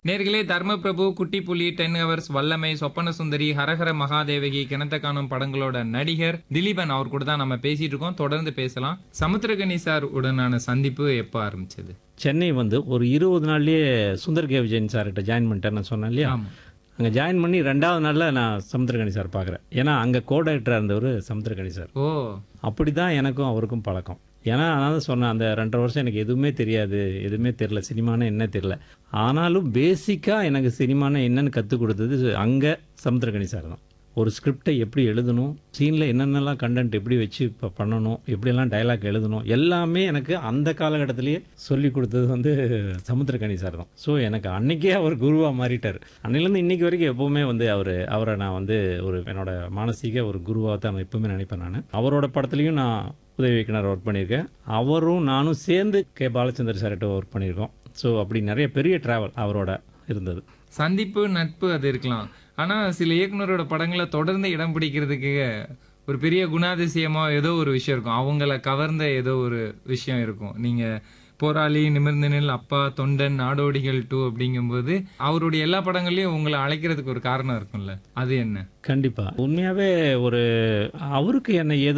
நேர்களே தர்மபிரபு குட்டி புலி டென் ஹவர்ஸ் வல்லமை சொப்பன சுந்தரி ஹரஹர மகாதேவகி கிணத்த காணும் படங்களோட நடிகர் திலீபன் அவர் கூட தான் நம்ம பேசிட்டு இருக்கோம் தொடர்ந்து பேசலாம் சமுத்திரகனி சார் உடனான சந்திப்பு எப்போ ஆரம்பிச்சது சென்னை வந்து ஒரு இருபது நாள்லயே சுந்தர் கே விஜயன் சார்கிட்ட ஜாயின் பண்ணிட்டேன் நான் சொன்னேன் இல்லையா ஆமா அங்கே ஜாயின் பண்ணி ரெண்டாவது நாளில் நான் சமுத்திரகணி சார் பார்க்குறேன் ஏன்னா அங்கே கோ டைரக்டராக இருந்தவர் சமுத்திரகணி சார் ஓ அப்படி தான் எனக்கும் அவருக்கும் பழக்கம் ஏன்னா அதான் சொன்னேன் அந்த ரெண்டரை வருஷம் எனக்கு எதுவுமே தெரியாது எதுவுமே தெரில சினிமானா என்ன தெரில ஆனாலும் பேசிக்காக எனக்கு சினிமானா என்னன்னு கற்றுக் கொடுத்தது அங்கே சமுத்திரகணி சார் தான் ஒரு ஸ்கிரிப்டை எப்படி எழுதணும் சீனில் என்னென்னலாம் கண்டென்ட் எப்படி வச்சு இப்போ பண்ணணும் எப்படியெல்லாம் டைலாக் எழுதணும் எல்லாமே எனக்கு அந்த காலகட்டத்திலேயே சொல்லி கொடுத்தது வந்து சமுத்திரகணி சார் தான் ஸோ எனக்கு அன்னைக்கே அவர் குருவாக மாறிட்டார் அன்னையிலேருந்து இன்னைக்கு வரைக்கும் எப்போவுமே வந்து அவர் அவரை நான் வந்து ஒரு என்னோட மானசீக ஒரு குருவாக தான் எப்பவுமே நினைப்பேன் நான் அவரோட படத்துலையும் நான் உதவி இயக்குனர் ஒர்க் பண்ணியிருக்கேன் அவரும் நானும் சேர்ந்து கே பாலச்சந்தர் சார்கிட்ட ஒர்க் பண்ணியிருக்கோம் ஸோ அப்படி நிறைய பெரிய ட்ராவல் அவரோட இருந்தது சந்திப்பு நட்பு அது இருக்கலாம் ஆனா சில இயக்குனரோட படங்களை தொடர்ந்து இடம் பிடிக்கிறதுக்கு ஒரு பெரிய குணாதிசயமா ஏதோ ஒரு விஷயம் இருக்கும் அவங்கள கவர்ந்த ஏதோ ஒரு விஷயம் இருக்கும் நீங்க போராளி நிமிர்ந்த நில் அப்பா தொண்டன் நாடோடிகள் டூ அப்படிங்கும்போது அவருடைய எல்லா படங்களையும் உங்களை அழைக்கிறதுக்கு ஒரு காரணம் இருக்கும்ல அது என்ன கண்டிப்பாக உண்மையாகவே ஒரு அவருக்கு என்னை எது